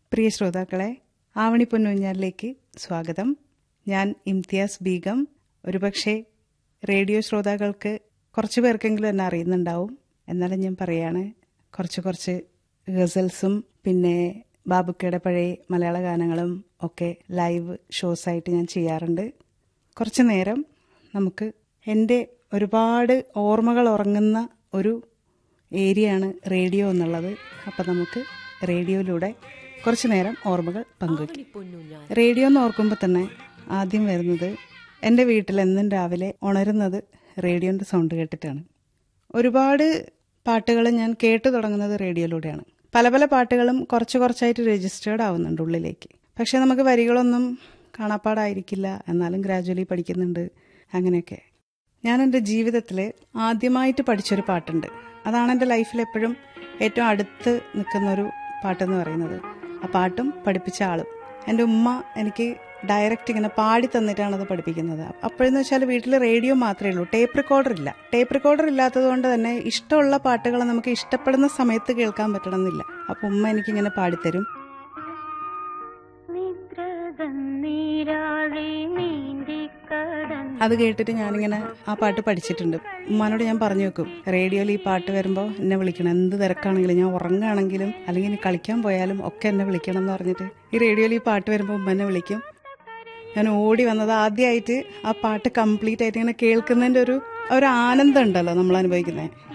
പ്രിയ ശ്രോതാക്കളെ ആവണി പൊന്നൂഞ്ഞാലിലേക്ക് സ്വാഗതം ഞാൻ ഇംതിയാസ് ബീഗം ഒരുപക്ഷെ റേഡിയോ ശ്രോതാക്കൾക്ക് കുറച്ച് പേർക്കെങ്കിലും എന്നെ അറിയുന്നുണ്ടാവും എന്നാലും ഞാൻ പറയാണ് കുറച്ച് കുറച്ച് ഗസൽസും പിന്നെ ബാബുക്കയുടെ പഴയ മലയാള ഗാനങ്ങളും ഒക്കെ ലൈവ് ഷോസായിട്ട് ഞാൻ ചെയ്യാറുണ്ട് കുറച്ച് നേരം നമുക്ക് എൻ്റെ ഒരുപാട് ഓർമ്മകൾ ഉറങ്ങുന്ന ഒരു ഏരിയയാണ് റേഡിയോ എന്നുള്ളത് അപ്പം നമുക്ക് റേഡിയോയിലൂടെ കുറച്ച് നേരം ഓർമ്മകൾ പങ്കുവയ്ക്കും റേഡിയോ എന്ന് ഓർക്കുമ്പോൾ തന്നെ ആദ്യം വരുന്നത് എൻ്റെ വീട്ടിൽ എന്നും രാവിലെ ഉണരുന്നത് റേഡിയോൻ്റെ സൗണ്ട് കേട്ടിട്ടാണ് ഒരുപാട് പാട്ടുകൾ ഞാൻ കേട്ടു തുടങ്ങുന്നത് റേഡിയോയിലൂടെയാണ് പല പല പാട്ടുകളും കുറച്ച് കുറച്ചായിട്ട് രജിസ്റ്റേർഡ് ആവുന്നുണ്ട് ഉള്ളിലേക്ക് പക്ഷെ നമുക്ക് വരികളൊന്നും കാണാപ്പാടായിരിക്കില്ല എന്നാലും ഗ്രാജുവലി പഠിക്കുന്നുണ്ട് അങ്ങനെയൊക്കെ ഞാൻ എൻ്റെ ജീവിതത്തിൽ ആദ്യമായിട്ട് പഠിച്ചൊരു പാട്ടുണ്ട് അതാണ് എൻ്റെ ലൈഫിൽ എപ്പോഴും ഏറ്റവും അടുത്ത് നിൽക്കുന്നൊരു പാട്ടെന്ന് പറയുന്നത് ആ പാട്ടും പഠിപ്പിച്ച ആളും എൻ്റെ ഉമ്മ എനിക്ക് ഡയറക്റ്റ് ഇങ്ങനെ പാടി തന്നിട്ടാണ് അത് പഠിപ്പിക്കുന്നത് അപ്പോഴെന്ന് വെച്ചാൽ വീട്ടിൽ റേഡിയോ മാത്രമേ ഉള്ളൂ ടേപ്പ് റെക്കോർഡർ ഇല്ല ടേപ്പ് റെക്കോർഡർ ഇല്ലാത്തത് കൊണ്ട് തന്നെ ഇഷ്ടമുള്ള പാട്ടുകൾ നമുക്ക് ഇഷ്ടപ്പെടുന്ന സമയത്ത് കേൾക്കാൻ പറ്റണമെന്നില്ല അപ്പം ഉമ്മ എനിക്കിങ്ങനെ പാടിത്തരും അത് കേട്ടിട്ട് ഞാനിങ്ങനെ ആ പാട്ട് പഠിച്ചിട്ടുണ്ട് ഉമ്മാനോട് ഞാൻ പറഞ്ഞു വെക്കും റേഡിയോയിൽ ഈ പാട്ട് വരുമ്പോൾ എന്നെ വിളിക്കണം എന്ത് തിരക്കാണെങ്കിലും ഞാൻ ഉറങ്ങുകയാണെങ്കിലും അല്ലെങ്കിൽ ഇനി കളിക്കാൻ പോയാലും ഒക്കെ എന്നെ വിളിക്കണം എന്ന് പറഞ്ഞിട്ട് ഈ റേഡിയോയിൽ ഈ പാട്ട് വരുമ്പോൾ ഉമ്മ എന്നെ വിളിക്കും ഞാൻ ഓടി വന്നത് ആദ്യമായിട്ട് ആ പാട്ട് കംപ്ലീറ്റ് ആയിട്ട് ഇങ്ങനെ കേൾക്കുന്നതിൻ്റെ ഒരു ഒരു ആനന്ദം ഉണ്ടല്ലോ നമ്മൾ അനുഭവിക്കുന്നത്